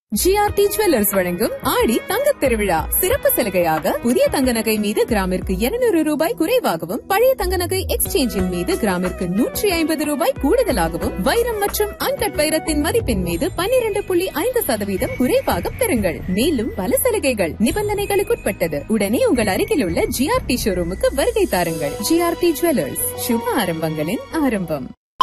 GRT jewellers வழங்கும் ஆடி தங்கத் திருவிழா சிறப்பு சலுகையாக புதிய தங்க நகை மீது கிராமிற்கு 200 ரூபாய் குறைவாகவும் பழைய தங்க நகை எக்ஸ்சேஞ்சின் மீது கிராமிற்கு நூற்றி ஐம்பது ரூபாய் கூடுதலாகவும் வைரம் மற்றும் அன்கட் வைரத்தின் மதிப்பின் மீது 12.5% புள்ளி ஐந்து சதவீதம் குறைவாக பெறுங்கள் மேலும் பல சலுகைகள் நிபந்தனைகளுக்குட்பட்டது உடனே உங்கள் அருகில் உள்ள ஜிஆர்டி ஷோரூமுக்கு வருகை தாருங்கள் ஜிஆர்டி ஜுவல்லர்ஸ் சுப ஆரம்பங்களின் ஆரம்பம்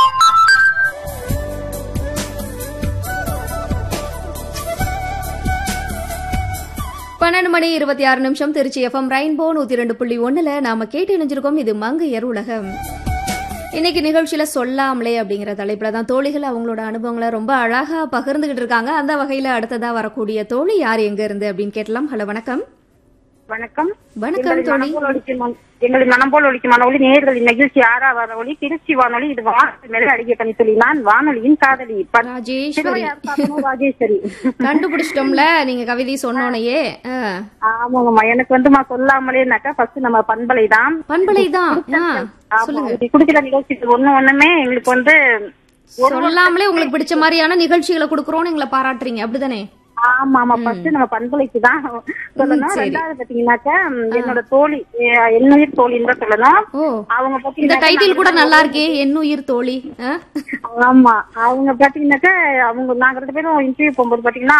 பன்னெண்டு மணி இருபத்தி ஆறு நிமிஷம் திருச்சி எஃப்எம் ரெயின்போ நூத்தி ரெண்டு புள்ளி ஒண்ணுல நாம கேட்டு இணைஞ்சிருக்கோம் இது மங்கையர் உலகம் இன்னைக்கு நிகழ்ச்சியில சொல்லாமலே அப்படிங்கிற தலைப்புல தான் தோழிகள் அவங்களோட அனுபவங்களை ரொம்ப அழகா பகிர்ந்துகிட்டு இருக்காங்க அந்த வகையில அடுத்ததா வரக்கூடிய தோழி யார் எங்க இருந்து அப்படின்னு கேட்டலாம் ஹலோ வணக்கம் வணக்கம் வணக்கம் எங்களின் தோழி. மனம் போல் ஒலிக்கும் மன- எங்களின் மனம் போல் ஒலிக்கும் மனொலி நேர்களின் நிகழ்ச்சி ஆறா வானொலி திருச்சி வானொலி இது வானொலி மேல அழகிய கனி சொல்லி நான் வானொலியின் காதலி ப- ராஜேஸ்வரி திருவையார் பாக்கணும் ராஜேஸ்வரி கண்டுபிடிச்சிட்டோம்ல நீங்க கவிதை சொன்னோனையே ஆ, ஆமாங்கம்மா எனக்கு வந்துமா சொல்லாமலேனாக்கா ஃபர்ஸ்ட் நம்ம பண்பலை தான் பண்பலை தான் ஆ, ஆமா, சொல்லுங்க இது குடுக்கிற நிகழ்ச்சி ஒண்ணு ஒண்ணுமே எங்களுக்கு வந்து ஒரு சொல்லாமலே உங்களுக்கு பிடிச்ச மாதிரியான நிகழ்ச்சிகளை கொடுக்குறோம்னு எங்களை பாராட்டுறீங்க அப்படிதானே ஆமா ஆமா ஃபர்ஸ்ட் நம்ம பண்பலைக்கு தான் சொல்லணும் சரி. ரெண்டாவது பாத்தீங்கன்னாக்கா என்னோட தோழி அஹ், என்னுயிர் தோழின்னு தான் சொல்லணும் ஓ அவங்க இந்த பாத்தீங்கன்னா டைட்டில் கூட நல்லா இருக்கே என்னுயிர் தோழி ஆ? ஆமா அவங்க பாத்தீங்கன்னாக்கா அவங்க நாங்க ரெண்டு பேரும் இன்டர்வியூ போகும்போது பாத்தீங்கன்னா